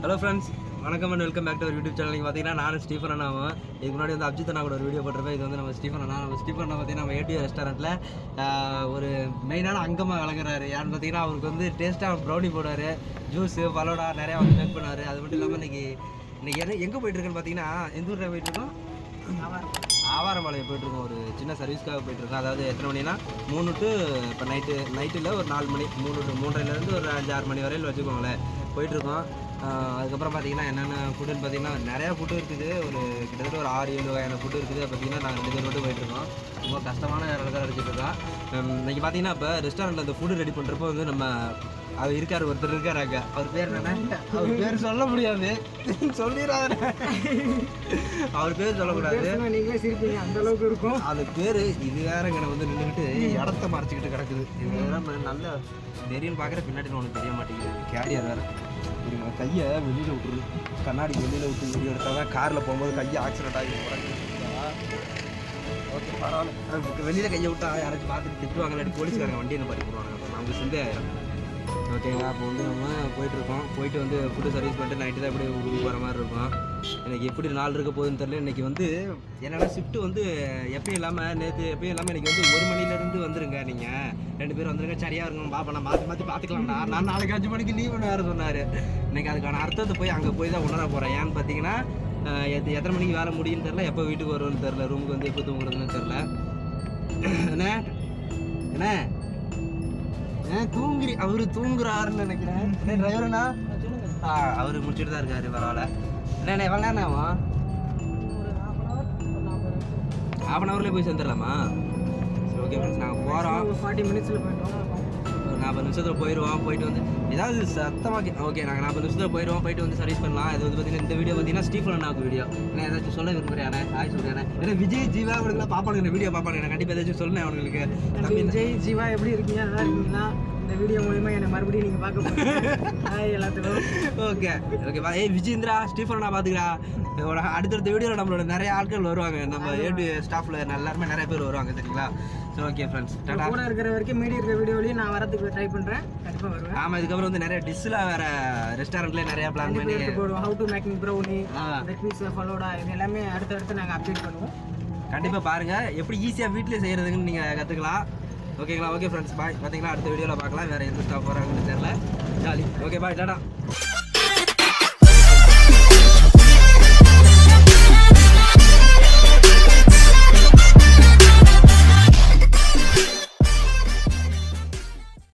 Hello friends வணக்கம் and welcome back to ஒரு YouTube channel நீங்கள் பார்த்தீங்கன்னா நான் ஸ்டீஃபன் அண்ணாவும் இதுக்கு முன்னாடி வந்து அப்ஜித் அண்ணா கூட ஒரு வீடியோ போட்டிருப்பேன் இது வந்து நம்ம ஸ்டீஃபன் அண்ணா நம்ம ஸ்டீஃபன் அண்ணா பார்த்தீங்கன்னா நம்ம ஏடிஓ ரெஸ்டாரண்ட்டில் ஒரு மெயினான அங்கமாக விளங்குறாரு யாருன்னு பார்த்தீங்கன்னா அவருக்கு வந்து டேஸ்ட்டாக ப்ரௌனி போடுவார் ஜூஸு பலோடா நிறையா வந்து மேக் பண்ணுவார் அது மட்டும் இல்லாமல் இன்னைக்கு இன்னைக்கு என்ன எங்கே போயிட்டுருக்குன்னு பார்த்தீங்கன்னா எந்த ஊரில் போயிட்டுருக்கோம் ஆவாரம்பாளையம் போயிட்டுருக்கோம் ஒரு சின்ன சர்வீஸ்க்காக போயிட்டுருக்கோம் அதாவது எத்தனை மணினா மூணு டு இப்போ நைட்டு நைட்டில் ஒரு நாலு மணி மூணு டு மூன்றரைலேருந்து ஒரு அஞ்சு ஆறு மணி வரையில் வச்சுக்கோங்களேன் போயிட்டுருக்கோம் ஆஹ் அதுக்கப்புறம் பார்த்தீங்கன்னா என்னென்ன ஃபுட்டுன்னு பார்த்தீங்கன்னா நிறையா ஃபுட்டு இருக்குது ஒரு கிட்டத்தட்ட ஒரு ஆறு ஏழு வகையான ஃபுட்டு இருக்குது பார்த்தீங்கன்னா நாங்கள் ரெண்டு பேர் மட்டும் போயிட்டுருக்கோம் ரொம்ப கஷ்டமான இடத்துல அடிச்சிட்டு இருக்கோம் ஹம், இன்னைக்கு பார்த்தீங்கன்னா இப்போ ரெஸ்டாரண்ட்டில் இந்த ஃபுட்டு ரெடி பண்ணுறப்போ வந்து நம்ம அவர் இருக்கார் ஒருத்தர் இருக்கார் அங்கே அவர் பேர் என்னன்னா அவர் பேர் சொல்ல முடியாது சொல்லிடாத அவர் பேர் சொல்லக்கூடாது நீங்களே சிரிப்பீங்க அந்த அளவுக்கு இருக்கும் அது பேரு இது வேற இங்கே வந்து நின்றுக்கிட்டு இடத்த மறைச்சிக்கிட்டு கிடக்குது இது வேற ம- நல்ல தெரியும் பார்க்குற பின்னாடி ஒன்று தெரிய மாட்டேங்குது கேரியர் வேற இருங்க கையை வெளியில் விட்டுரு கண்ணாடி வெளியில் விட்டு வீடியோ எடுத்தால் தான் காரில் போகும்போது கையை ஆக்சிடென்ட் ஆகி ஓகே பரவாயில்ல வெளியில் கையை விட்டா யாராச்சும் பார்த்துட்டு திட்டுவாங்க இல்லாட்டி போலீஸ்காரங்க வண்டி என்ன பண்ணி போடுவாங்க அப்போ நமக்கு சிந்தை ஆயிரும் ஓகேங்களா அப்போ வந்து நம்ம போயிட்டுருக்கோம் போயிட்டு வந்து ஃபுட்டு சர்வீஸ் பண்ணிட்டு நைட்டு தான் எப்படி ஊருக்கு போகிற மாதிரி இருக்கும் எனக்கு எப்படி நாள் இருக்க போகுதுன்னு தெரியல இன்னைக்கு வந்து என்னன்னா ஷிஃப்ட் வந்து எப்பயும் இல்லாமல் நேற்று எப்பயும் இல்லாமல் இன்னைக்கு வந்து ஒரு மணிலேருந்து வந்துருங்க நீங்கள் ரெண்டு பேரும் வந்துருங்க சரியாக இருக்கும் பாப்பா நான் மாற்றி மாற்றி பார்த்துக்கலாம்டா நான் நாளைக்கு அஞ்சு மணிக்கு லீவ் வேறு சொன்னார் இன்னைக்கு அதுக்கான அர்த்தத்தை போய் அங்கே போய் தான் உணர போகிறேன் ஏன்னு பார்த்தீங்கன்னா அஹ், எத்த- எத்தனை மணிக்கு வேலை முடியும்னு தெரில எப்போ வீட்டுக்கு வரும்னு தெரில ரூமுக்கு வந்து எப்போ தூங்குறதுன்னு தெரில என்ன என்ன ஏன் தூங்குறி அவரு தூங்குறாருன்னு நினைக்கிறேன் என்ன டிரைவருண்ணா ஆ அவரு முடிச்சுட்டு தான் இருக்காரு பரவாயில்ல என்ன எவ்வளோ நேரம் ஆகும் ஹாஃப் அன் ஹவர்லேயே போய் சேர்ந்துடலாமா சரி ஓகே ஃப்ரெண்ட்ஸ் நாங்கள் போகிறோம் ஒரு ஃபார்ட்டி மினிட்ஸில் போயிட்டோம் ஒரு நாற்பது நிமிஷத்தில் போயிடுவோம் போயிட்டு வந்து ஏதாவது சத்தமாக ஓகே நாங்கள் நாற்பது நிமிஷத்தில் போயிடுவோம் போயிட்டு வந்து சர்வீஸ் பண்ணலாம் இது வந்து பார்த்தீங்கன்னா இந்த வீடியோ பார்த்தீங்கன்னா ஸ்டீஃபன் அண்ணாவுக்கு வீடியோ ஏன்னா ஏதாச்சும் சொல்ல விரும்புகிறேன் ஹாய் சொல்கிறேன் ஏன்னா விஜய் ஜீவா அவனுக்குலாம் பார்ப்பானுங்க இந்த வீடியோ பார்ப்பானுங்க நான் கண்டிப்பாக ஏதாச்சும் சொல்லுனேன் அவனுங்களுக்கு தம்பி இந்த- விஜய் ஜீவா எப்படி இருக்கீங்க நல்லா இருக்கீங்களா இந்த வீடியோ மூலியமா என்னை மறுபடியும் நீங்கள் பார்க்க போகிறீங்க ஹாய் எல்லாத்துக்கும் ஓகே ஓகே பா ஏய் விஜேந்திரா ஸ்டீஃபன் நான் பார்த்துக்கிறா ஒரு அடுத்தடுத்த வீடியோவில் நம்மளோட நிறைய ஆட்கள் வருவாங்க நம்ம ஏடு ஸ்டாஃபில் எல்லாருமே நிறைய பேர் வருவாங்க சரிங்களா சரி ஓகே ஃப்ரெண்ட்ஸ் உங்க டாடா கூட இருக்கிற வரைக்கும் மீடி இருக்கிற வீடியோலையும் நான் வரதுக்கு ட்ரை பண்ணுறேன் கண்டிப்பாக வருவேன் ஆமாம் இதுக்கப்புறம் வந்து நிறைய டிஷ்லாம் வேற ரெஸ்டாரண்ட்லேயே நிறைய பிளான் கண்டிப்பாக பண்ணி எடுத்து போடுவோம் ஹவு டு மேக்கிங் ப்ரௌனி ஆ. ரெட் பீஸ் ஃபலோடா இது எல்லாமே அடுத்தடுத்து நாங்கள் அப்டேட் பண்ணுவோம் கண்டிப்பாக பாருங்கள் எப்படி ஈஸியாக வீட்டிலே செய்கிறதுன்னு நீங்கள் கற்றுக்கலாம் ஓகேங்களா ஓகே ஃப்ரெண்ட்ஸ் பாய் பார்த்தீங்களா அடுத்த வீடியோவில் பார்க்கலாம் வேறு எந்த ஸ்டாஃப் வராங்கன்னு தெரியல ஜாலி ஓகே பாய் டாடா